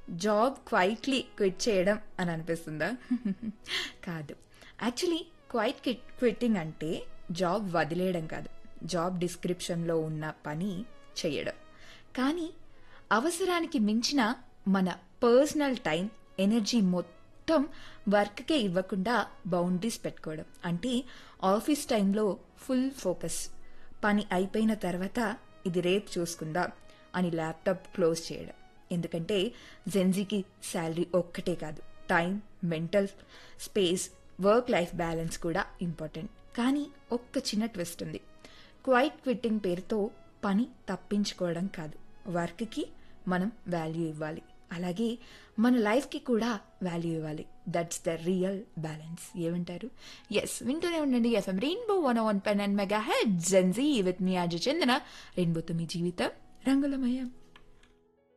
job quietly quit చేయడం అని అనిపిస్తుందా కాదు యాక్చువల్లీ క్వైట్ క్విట్ క్విట్టింగ్ అంటే జాబ్ వదిలేయడం కాదు జాబ్ డిస్క్రిప్షన్లో ఉన్న పని చేయడం కానీ అవసరానికి మించిన మన పర్సనల్ టైం ఎనర్జీ మొత్తం వర్క్కే ఇవ్వకుండా బౌండరీస్ పెట్టుకోవడం అంటే ఆఫీస్ టైంలో ఫుల్ ఫోకస్ పని అయిపోయిన తర్వాత ఇది రేపు చూసుకుందాం అని ల్యాప్టాప్ క్లోజ్ చేయడం ఎందుకంటే జెన్జీకి శాలరీ ఒక్కటే కాదు time mental space work life balance కూడా ఇంపార్టెంట్ కానీ ఒక్క చిన్న ట్విస్ట్ ఉంది క్వైట్ క్విట్టింగ్ పేరుతో పని తప్పించుకోవడం కాదు వర్క్కి మనం వాల్యూ ఇవ్వాలి అలాగే మన లైఫ్కి కూడా వాల్యూ ఇవ్వాలి దట్స్ ద రియల్ బ్యాలెన్స్ ఏమంటారు ఎస్ వింటూనే ఉండండి FM rainbow one one pen and mega head GenZ with me Ajay Chandana రెయిన్బోతో మీ జీవితం రంగులమయం